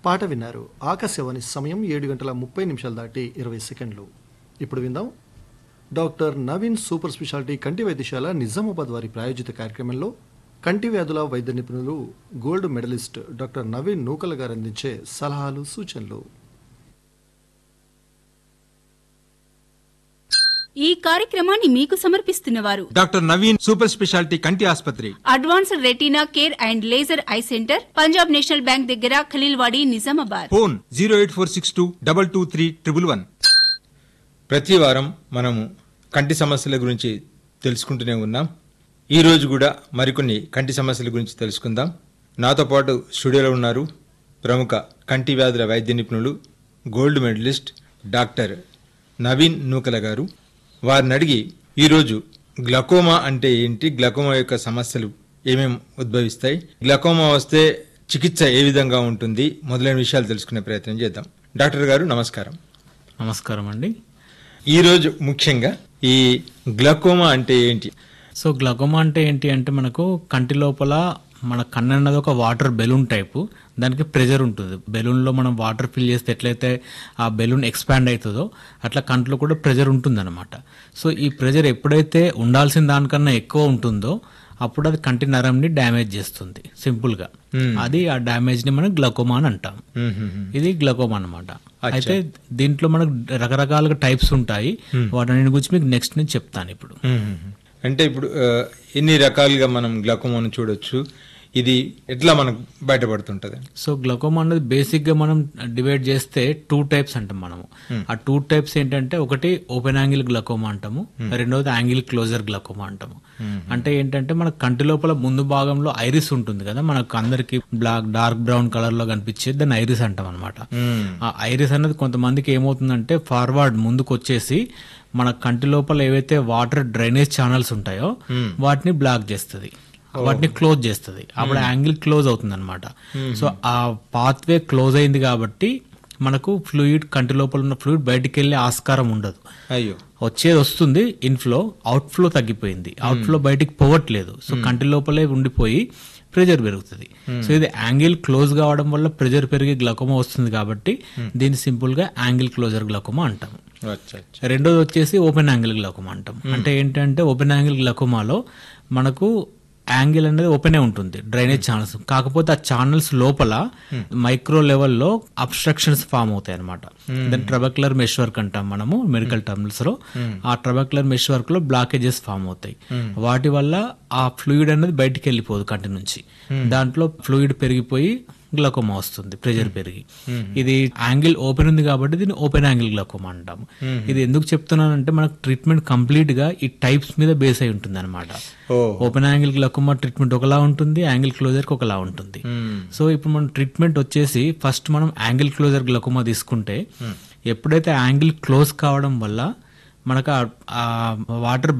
పాట విన్నారు ఆకాశవాణి సమయం ఏడు గంటల ముప్పై నిమిషాలు దాటి ఇరవై సెకండ్లు ఇప్పుడు విందాం డాక్టర్ నవీన్ సూపర్ స్పెషాలిటీ కంటి వైద్యశాల నిజామాబాద్ వారి ప్రాయోజిత కార్యక్రమంలో కంటి వ్యాధుల వైద్య నిపుణులు gold medallist doctor Naveen Nukala garu అందించే సలహాలు సూచనలు ఈ కార్యక్రమాన్ని మీకు సమర్పిస్తున్నవారు డాక్టర్ నవీన్ సూపర్ స్పెషాలిటీ కంటి ఆసుపత్రి advanced retina care and laser eye centre Punjab National Bank దగ్గర Khaleelwadi Nizamabad phone zero eight four six two double two three triple one ప్రతి వారం మనము కంటి సమస్యల గురించి తెలుసుకుంటూనే ఉన్నాం ఈ రోజు కూడా మరికొన్ని కంటి సమస్యల గురించి తెలుసుకుందాం నాతో పాటు స్టూడియోలో ఉన్నారు ప్రముఖ కంటి వ్యాధుల వైద్య నిపుణులు gold medallist doctor Naveen Nukala garu వారిని అడిగి ఈరోజు గ్లకోమా అంటే ఏంటి గ్లకోమా యొక్క సమస్యలు ఏమేమి ఉద్భవిస్తాయి గ్లకోమా వస్తే చికిత్స ఏ విధంగా ఉంటుంది మొదలైన విషయాలు తెలుసుకునే ప్రయత్నం చేద్దాం డాక్టర్ గారు నమస్కారం నమస్కారం అండి ఈరోజు ముఖ్యంగా ఈ గ్లకోమా అంటే ఏంటి సో గ్లకోమా అంటే ఏంటి అంటే మనకు కంటి లోపల మన కన్ను అన్నది ఒక వాటర్ బెలూన్ టైపు దానికి ప్రెజర్ ఉంటుంది బెలూన్లో మనం వాటర్ ఫిల్ చేస్తే ఎట్లయితే ఆ బెలూన్ ఎక్స్పాండ్ అవుతుందో అట్లా కంట్లో కూడా ప్రెజర్ ఉంటుందన్నమాట సో ఈ ప్రెజర్ ఎప్పుడైతే ఉండాల్సిన దానికన్నా ఎక్కువ ఉంటుందో అప్పుడు అది కంటి నరంని డ్యామేజ్ చేస్తుంది సింపుల్గా అది ఆ డ్యామేజ్ని మనం గ్లకోమా అని అంటాం ఇది గ్లకోమా అన్నమాట అయితే దీంట్లో మనకు రకరకాలుగా టైప్స్ ఉంటాయి వాటి గురించి మీకు నెక్స్ట్ నేను చెప్తాను ఇప్పుడు అంటే ఇప్పుడు ఆ, ఎన్ని రకాలుగా మనం గ్లకోమాను చూడొచ్చు ఇది ఎట్లా మనకు బయటపడుతుంటది సో గ్లకోమా అనేది బేసిక్ గా మనం డివైడ్ చేస్తే టూ టైప్స్ అంటాం మనము ఆ టూ టైప్స్ ఏంటంటే ఒకటి ఓపెన్ యాంగిల్ గ్లకోమా అంటాము రెండవది యాంగిల్ క్లోజర్ గ్లకోమా అంటాము అంటే ఏంటంటే మన కంటి లోపల ముందు భాగంలో ఐరిస్ ఉంటుంది కదా మనకు అందరికి బ్లాక్ డార్క్ బ్రౌన్ కలర్ లో కనిపించేది దాన్ని ఐరిస్ అంటాం అనమాట ఆ ఐరిస్ అనేది కొంతమందికి ఏమవుతుందంటే ఫార్వర్డ్ ముందుకు వచ్చేసి మన కంటి లోపల ఏవైతే వాటర్ డ్రైనేజ్ ఛానల్స్ ఉంటాయో వాటిని బ్లాక్ చేస్తుంది వాటిని క్లోజ్ చేస్తుంది అప్పుడు యాంగిల్ క్లోజ్ అవుతుంది అనమాట సో ఆ పాత్వే క్లోజ్ అయింది కాబట్టి మనకు ఫ్లూయిడ్ కంటి లోపల ఉన్న ఫ్లూయిడ్ బయటికి వెళ్ళే ఆస్కారం ఉండదు అయ్యో వచ్చేది వస్తుంది ఇన్ఫ్లో అవుట్ఫ్లో తగ్గిపోయింది అవుట్ఫ్లో బయటికి పోవట్లేదు సో కంటి లోపలే ఉండిపోయి ప్రెజర్ పెరుగుతుంది సో ఇది యాంగిల్ క్లోజ్ కావడం వల్ల ప్రెజర్ పెరిగి గ్లకోమా వస్తుంది కాబట్టి దీన్ని సింపుల్ గా యాంగిల్ క్లోజర్ గ్లకోమా అంటాము అచ్చా అచ్చా రెండోది వచ్చేసి ఓపెన్ యాంగిల్ గ్లకోమా అంటాం అంటే ఏంటంటే ఓపెన్ యాంగిల్ గ్లకోమాలో మనకు యాంగిల్ అనేది ఓపెనే ఉంటుంది డ్రైనేజ్ ఛానల్స్ కాకపోతే ఆ ఛానల్స్ లోపల మైక్రో లెవెల్లో అబ్స్ట్రక్షన్స్ ఫామ్ అవుతాయి అనమాట దాన్ని ట్రబక్యులర్ మెష్ వర్క్ అంటాం మనము మెడికల్ టర్మ్స్ లో ఆ ట్రబక్యులర్ మెష్ వర్క్ లో బ్లాకేజెస్ ఫామ్ అవుతాయి వాటి వల్ల ఆ ఫ్లూయిడ్ అనేది బయటికి వెళ్ళిపోదు కంటి నుంచి దాంట్లో ఫ్లూయిడ్ పెరిగిపోయి గ్లకోమా వస్తుంది ప్రెజర్ పెరిగి ఇది యాంగిల్ ఓపెన్ ఉంది కాబట్టి దీన్ని ఓపెన్ యాంగిల్ గ్లకోమా అంటాము ఇది ఎందుకు చెప్తున్నానంటే మనకు ట్రీట్మెంట్ కంప్లీట్ గా ఈ టైప్స్ మీద బేస్ అయి ఉంటుంది అనమాట ఓ ఓపెన్ యాంగిల్ గ్లకోమా ట్రీట్మెంట్ ఒకలా ఉంటుంది యాంగిల్ క్లోజర్ కి ఒకలా ఉంటుంది సో ఇప్పుడు మనం ట్రీట్మెంట్ వచ్చేసి ఫస్ట్ మనం యాంగిల్ క్లోజర్ గ్లకోమా తీసుకుంటే ఎప్పుడైతే యాంగిల్ క్లోజ్ కావడం వల్ల మనకు ఆ- ఆ వాటర్